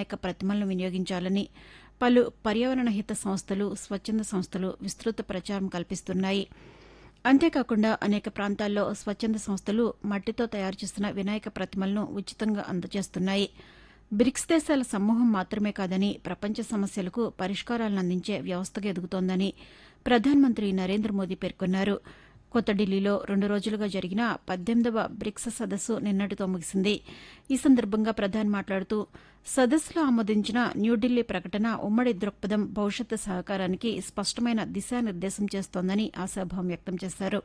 వినాయక ప్రతిమలను వినియోగించాలని పలు పర్యావరణ హిత సంస్థలు స్వచ్ఛంద సంస్థలు విస్తృత ప్రచారం కల్పిస్తున్నాయి అంతేకాకుండా అనేక ప్రాంతాల్లో స్వచ్ఛంద సంస్థలు మట్టితో తయారు చేసిన వినాయక ప్రతిమలను ఉచితంగా అందజేస్తున్నాయి బ్రిక్స్ దేశాల సమూహం మాత్రమే కాదని ప్రపంచ సమస్యలకు పరిష్కారాలను అందించే వ్యవస్థగా ఎదుగుతోందని ప్రధానమంత్రి నరేంద్ర మోదీ పేర్కొన్నారు కొత్త ఢిల్లీలో రెండు రోజులుగా జరిగిన పద్దెనిమిదవ బ్రిక్స్ సదస్సు నిన్నటితో ముగిసింది ఈ సందర్భంగా ప్రధాని మాట్లాడుతూ సదస్సులో ఆమోదించిన న్యూఢిల్లీ ప్రకటన ఉమ్మడి దృక్పథం భవిష్యత్తు సహకారానికి స్పష్టమైన దిశానిర్దేశం చేస్తోందని ఆశాభావం వ్యక్తం చేశారు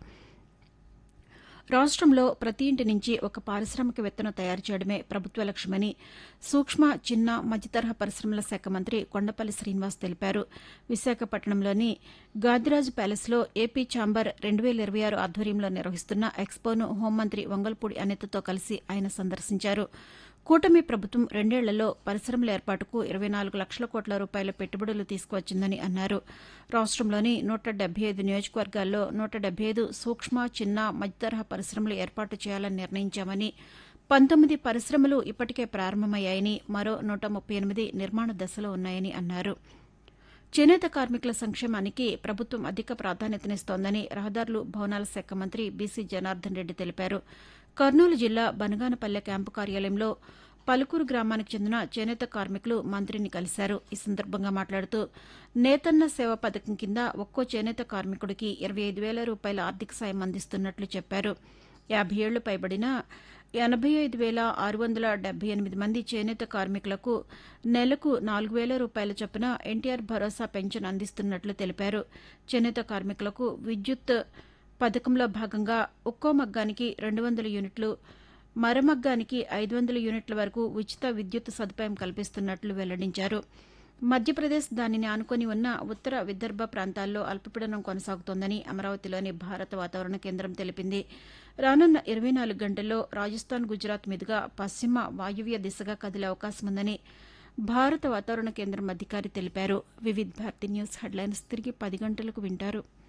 రాష్టంలో ప్రతి ఇంటి నుంచి ఒక పారిశ్రామికవేత్తను తయారు చేయడమే ప్రభుత్వ లక్ష్యమని సూక్ష్మ చిన్న మధ్యతరహా పరిశ్రమల శాఖ మంత్రి కొండపల్లి శ్రీనివాస్ తెలిపారు విశాఖపట్నంలోని గాదిరాజు ప్యాలెస్లో ఏపీ ఛాంబర్ రెండు వేల ఇరవై ఆరు ఆధ్వర్యంలో నిర్వహిస్తున్న ఎక్స్పోను హోంమంత్రి వంగల్పూడి అనితతో కలిసి ఆయన సందర్శించారు కూటమి ప్రభుత్వం రెండేళ్లలో పరిశ్రమల ఏర్పాటుకు ఇరవై నాలుగు లక్షల కోట్ల రూపాయల పెట్టుబడులు తీసుకువచ్చిందని అన్నారు రాష్టంలోని నూట డెబ్బై ఐదు నియోజకవర్గాల్లో నూట డెబ్బై ఐదు సూక్ష్మ చిన్న మధ్యతరహా పరిశ్రమలు ఏర్పాటు చేయాలని నిర్ణయించామని పంతొమ్మిది పరిశ్రమలు ఇప్పటికే ప్రారంభమయ్యాయని మరో నూట ముప్పై ఎనిమిది నిర్మాణ దశలో ఉన్నాయని అన్నారు చేనేత కార్మికుల సంక్షేమానికి ప్రభుత్వం అధిక ప్రాధాన్యతనిస్తోందని రహదారులు భవనాల శాఖ మంత్రి బీసీ జనార్దన్ రెడ్డి తెలిపారు కర్నూలు జిల్లా బనగానపల్లె క్యాంపు కార్యాలయంలో పలుకూరు గ్రామానికి చెందిన చేనేత కార్మికులు మంత్రిని కలిశారు ఈ సందర్భంగా మాట్లాడుతూ నేతన్న సేవ పథకం కింద ఒక్కో చేనేత కార్మికుడికి ఇరవై ఐదు వేల రూపాయల ఆర్థిక సాయం అందిస్తున్నట్లు చెప్పారు యాభై ఏళ్లు పైబడిన ఎనభై ఐదు వేల ఆరు వందల డెబ్బై ఎనిమిది మంది చేనేత కార్మికులకు నెలకు నాలుగు వేల రూపాయల చొప్పున ఎన్టీఆర్ భరోసా పెన్షన్ అందిస్తున్నట్లు తెలిపారు చేనేత కార్మికులకు విద్యుత్ పథకంలో భాగంగా ఒక్కో మగ్గానికి రెండు వందల యూనిట్లు మరమగ్గానికి ఐదు వందల యూనిట్ల వరకు ఉచిత విద్యుత్ సదుపాయం కల్పిస్తున్నట్లు వెల్లడించారు మధ్యప్రదేశ్ దానిని ఆనుకొని ఉన్న ఉత్తర విదర్భ ప్రాంతాల్లో అల్పపీడనం కొనసాగుతోందని అమరావతిలోని భారత వాతావరణ కేంద్రం తెలిపింది రానున్న ఇరవై నాలుగు గంటల్లో రాజస్థాన్ గుజరాత్ మీదుగా పశ్చిమ వాయువ్య దిశగా కదిలే అవకాశం ఉందని భారత వాతావరణ కేంద్రం అధికారి తెలిపారు వివిధ్ భారతి న్యూస్ హెడ్లైన్స్ తిరిగి పది గంటలకు వింటారు